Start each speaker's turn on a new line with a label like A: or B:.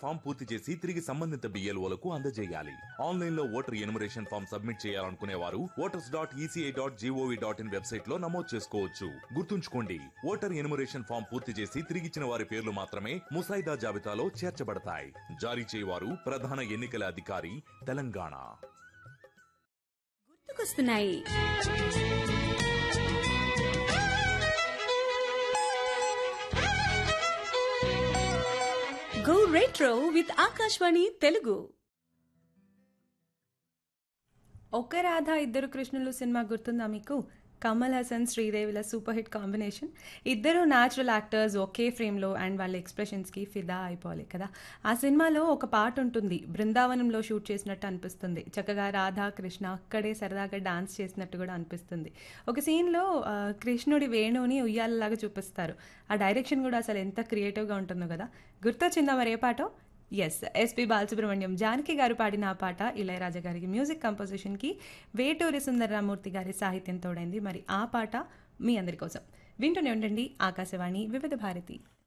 A: form పూర్తి చేసి తిరిగి సంబంధిత బిఎల్ఓలకు అందజేయాలి ఆన్లైన్ లో ఓటర్ ఎనుమరేషన్ ఫామ్ సబ్మిట్ చేయాలనుకునే వారు voters dot ECI dot GOV dot in website లో నమోదు చేసుకోవచ్చు గుర్తుంచుకోండి ఓటర్ ఎనుమరేషన్ ఫామ్ పూర్తి చేసి తిరిగిచ్చిన వారి పేర్లు మాత్రమే ముసాయిదా జాబితాలో చేర్చబడతాయి జారీ చేయవారు ప్రధాన ఎన్నికల అధికారి తెలంగాణ
B: గుర్తుకొస్తున్నాయి go retro with Akashvani Telugu
C: Oka Radha Iddaru Krishnulu సినిమా గుర్తుందా మీకు కమల్ హాసన్ శ్రీదేవిల సూపర్ హిట్ కాంబినేషన్ ఇద్దరు న్యాచురల్ యాక్టర్స్ ఒకే ఫ్రేమ్లో అండ్ వాళ్ళ ఎక్స్ప్రెషన్స్కి ఫిదా అయిపోవాలి కదా ఆ సినిమాలో ఒక పాట ఉంటుంది బృందావనంలో షూట్ చేసినట్టు అనిపిస్తుంది చక్కగా రాధా కృష్ణ అక్కడే సరదాగా డాన్స్ చేసినట్టు కూడా అనిపిస్తుంది ఒక సీన్లో ఆ, కృష్ణుడి వేణుని ఉయ్యాలలాగా చూపిస్తారు ఆ డైరెక్షన్ కూడా అసలు ఎంత క్రియేటివ్గా ఉంటుందో కదా గుర్తొచ్చిందా మరి ఏ పాటో ఎస్ ఎస్పి బాలసుబ్రహ్మణ్యం జానకి గారు పాడిన ఆ పాట ఇళయరాజా గారికి మ్యూజిక్ కంపోజిషన్కి వేటూరి సుందరరామూర్తి గారి సాహిత్యం తోడైంది మరి ఆ పాట మీ అందరి కోసం వింటూనే ఉండండి ఆకాశవాణి వివిధ భారతి